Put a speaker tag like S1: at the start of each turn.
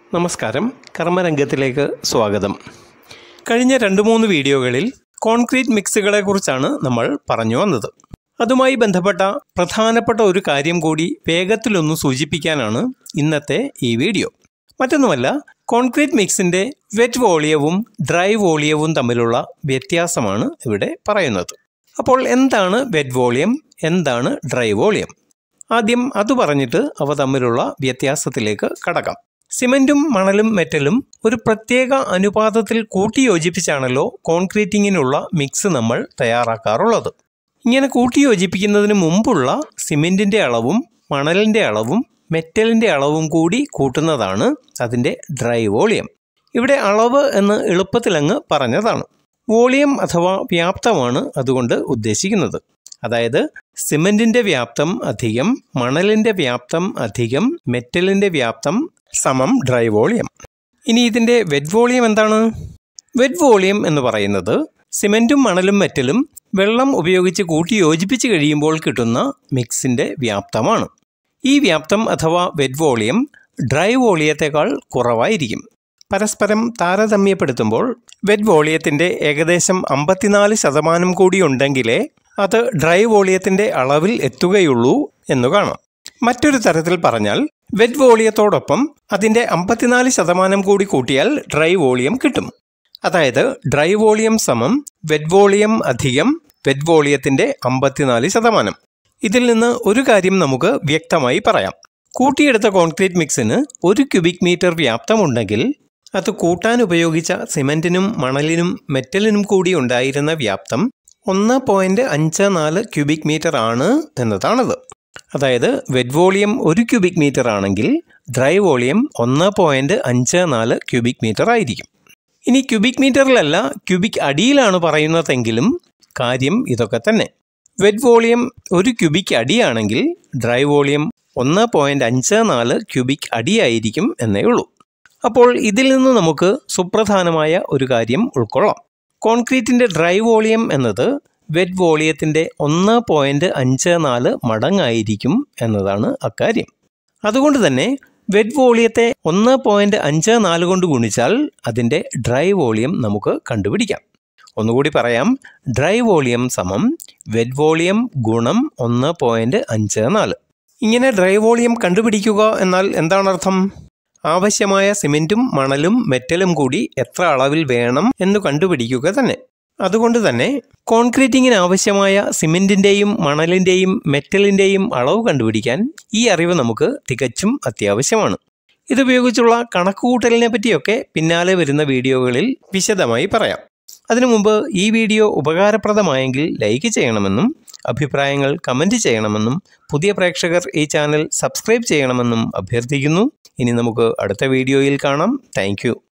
S1: നമസ്കാരം കർമ്മരംഗത്തിലേക്ക് സ്വാഗതം കഴിഞ്ഞ രണ്ട് മൂന്ന് വീഡിയോകളിൽ കോൺക്രീറ്റ് മിക്സുകളെക്കുറിച്ചാണ് നമ്മൾ പറഞ്ഞു വന്നത് അതുമായി ബന്ധപ്പെട്ട പ്രധാനപ്പെട്ട ഒരു കാര്യം കൂടി വേഗത്തിലൊന്ന് സൂചിപ്പിക്കാനാണ് ഇന്നത്തെ ഈ വീഡിയോ മറ്റൊന്നുമല്ല കോൺക്രീറ്റ് മിക്സിൻ്റെ വെറ്റ് വോളിയവും ഡ്രൈ വോളിയവും തമ്മിലുള്ള വ്യത്യാസമാണ് ഇവിടെ പറയുന്നത് അപ്പോൾ എന്താണ് വെറ്റ് വോളിയം എന്താണ് ഡ്രൈ വോളിയം ആദ്യം അത് പറഞ്ഞിട്ട് അവ തമ്മിലുള്ള വ്യത്യാസത്തിലേക്ക് കടക്കാം സിമന്റും മണലും മെറ്റലും ഒരു പ്രത്യേക അനുപാതത്തിൽ കൂട്ടിയോജിപ്പിച്ചാണല്ലോ കോൺക്രീറ്റിങ്ങിനുള്ള മിക്സ് നമ്മൾ തയ്യാറാക്കാറുള്ളത് ഇങ്ങനെ കൂട്ടിയോജിപ്പിക്കുന്നതിന് മുമ്പുള്ള സിമെന്റിന്റെ അളവും മണലിന്റെ അളവും മെറ്റലിന്റെ അളവും കൂടി കൂട്ടുന്നതാണ് അതിന്റെ ഡ്രൈ വോളിയം ഇവിടെ അളവ് എന്ന് എളുപ്പത്തിലങ്ങ് പറഞ്ഞതാണ് വോളിയം അഥവാ വ്യാപ്തമാണ് അതുകൊണ്ട് ഉദ്ദേശിക്കുന്നത് അതായത് സിമന്റിന്റെ വ്യാപ്തം അധികം മണലിന്റെ വ്യാപ്തം അധികം മെറ്റലിന്റെ വ്യാപ്തം സമം ഡ്രൈ വോളിയം ഇനി ഇതിന്റെ വെറ്റ് വോളിയം എന്താണ് വെറ്റ് വോളിയം എന്ന് പറയുന്നത് സിമന്റും മണലും മെറ്റലും വെള്ളം ഉപയോഗിച്ച് കൂട്ടി യോജിപ്പിച്ച് കഴിയുമ്പോൾ കിട്ടുന്ന മിക്സിന്റെ വ്യാപ്തമാണ് ഈ വ്യാപ്തം അഥവാ വെറ്റ് വോളിയം ഡ്രൈ വോളിയത്തെക്കാൾ കുറവായിരിക്കും പരസ്പരം താരതമ്യപ്പെടുത്തുമ്പോൾ വെറ്റ് വോളിയത്തിന്റെ ഏകദേശം അമ്പത്തിനാല് ശതമാനം കൂടി ഉണ്ടെങ്കിലേ അത് ഡ്രൈ വോളിയത്തിന്റെ അളവിൽ എത്തുകയുള്ളൂ എന്നു കാണാം മറ്റൊരു തരത്തിൽ പറഞ്ഞാൽ വെറ്റ് വോളിയത്തോടൊപ്പം അതിന്റെ അമ്പത്തിനാല് ശതമാനം കൂടി കൂട്ടിയാൽ ഡ്രൈ വോളിയം കിട്ടും അതായത് ഡ്രൈ വോളിയം സമം വെറ്റ് വോളിയം അധികം വെറ്റ് വോളിയത്തിന്റെ അമ്പത്തിനാല് ശതമാനം ഇതിൽ നിന്ന് ഒരു കാര്യം നമുക്ക് വ്യക്തമായി പറയാം കൂട്ടിയെടുത്ത കോൺക്രീറ്റ് മിക്സിന് ഒരു ക്യൂബിക് മീറ്റർ വ്യാപ്തമുണ്ടെങ്കിൽ അത് കൂട്ടാൻ ഉപയോഗിച്ച സിമന്റിനും മണലിനും മെറ്റലിനും കൂടി ഉണ്ടായിരുന്ന വ്യാപ്തം ഒന്ന് പോയിന്റ് അഞ്ച് നാല് ക്യൂബിക് മീറ്റർ ആണ് എന്നതാണത് അതായത് വെറ്റ് വോളിയം ഒരു ക്യൂബിക് മീറ്റർ ആണെങ്കിൽ ഡ്രൈ വോളിയം ഒന്ന് പോയിന്റ് അഞ്ച് നാല് ക്യൂബിക് മീറ്റർ ആയിരിക്കും ഇനി ക്യൂബിക് മീറ്ററിലല്ല ക്യൂബിക് അടിയിലാണ് പറയുന്നതെങ്കിലും കാര്യം ഇതൊക്കെ തന്നെ വെറ്റ് വോളിയം ഒരു ക്യൂബിക് അടിയാണെങ്കിൽ ഡ്രൈ വോളിയം ഒന്ന് പോയിന്റ് അഞ്ച് നാല് ക്യൂബിക് അടിയായിരിക്കും എന്നേ ഉള്ളൂ അപ്പോൾ ഇതിൽ നിന്ന് നമുക്ക് സുപ്രധാനമായ ഒരു കാര്യം ഉൾക്കൊള്ളാം കോൺക്രീറ്റിന്റെ ഡ്രൈ വോളിയം എന്നത് വെറ്റ് വോളിയത്തിന്റെ ഒന്ന് പോയിന്റ് അഞ്ച് നാല് മടങ്ങായിരിക്കും എന്നതാണ് അക്കാര്യം അതുകൊണ്ട് തന്നെ വെറ്റ് വോളിയത്തെ ഒന്ന് പോയിന്റ് അഞ്ച് നാല് കൊണ്ട് ഗുണിച്ചാൽ അതിൻ്റെ ഡ്രൈ വോളിയം നമുക്ക് കണ്ടുപിടിക്കാം ഒന്നുകൂടി പറയാം ഡ്രൈ വോളിയം സമം വെറ്റ് വോളിയം ഗുണം ഒന്ന് പോയിന്റ് അഞ്ച് നാല് ഇങ്ങനെ ഡ്രൈ വോളിയം കണ്ടുപിടിക്കുക എന്നാൽ എന്താണ് അർത്ഥം ആവശ്യമായ സിമെന്റും മണലും മെറ്റലും കൂടി എത്ര അളവിൽ വേണം എന്ന് കണ്ടുപിടിക്കുക തന്നെ അതുകൊണ്ട് തന്നെ കോൺക്രീറ്റിങ്ങിന് ആവശ്യമായ സിമെന്റിന്റെയും മണലിന്റെയും മെറ്റലിന്റെയും അളവ് കണ്ടുപിടിക്കാൻ ഈ അറിവ് നമുക്ക് തികച്ചും അത്യാവശ്യമാണ് ഇതുപയോഗിച്ചുള്ള കണക്കുകൂട്ടലിനെ പറ്റിയൊക്കെ പിന്നാലെ വരുന്ന വീഡിയോകളിൽ വിശദമായി പറയാം അതിനു മുമ്പ് ഈ വീഡിയോ ഉപകാരപ്രദമായെങ്കിൽ ലൈക്ക് ചെയ്യണമെന്നും അഭിപ്രായങ്ങൾ കമൻറ്റ് ചെയ്യണമെന്നും പുതിയ പ്രേക്ഷകർ ഈ ചാനൽ സബ്സ്ക്രൈബ് ചെയ്യണമെന്നും അഭ്യർത്ഥിക്കുന്നു ഇനി നമുക്ക് അടുത്ത വീഡിയോയിൽ കാണാം താങ്ക്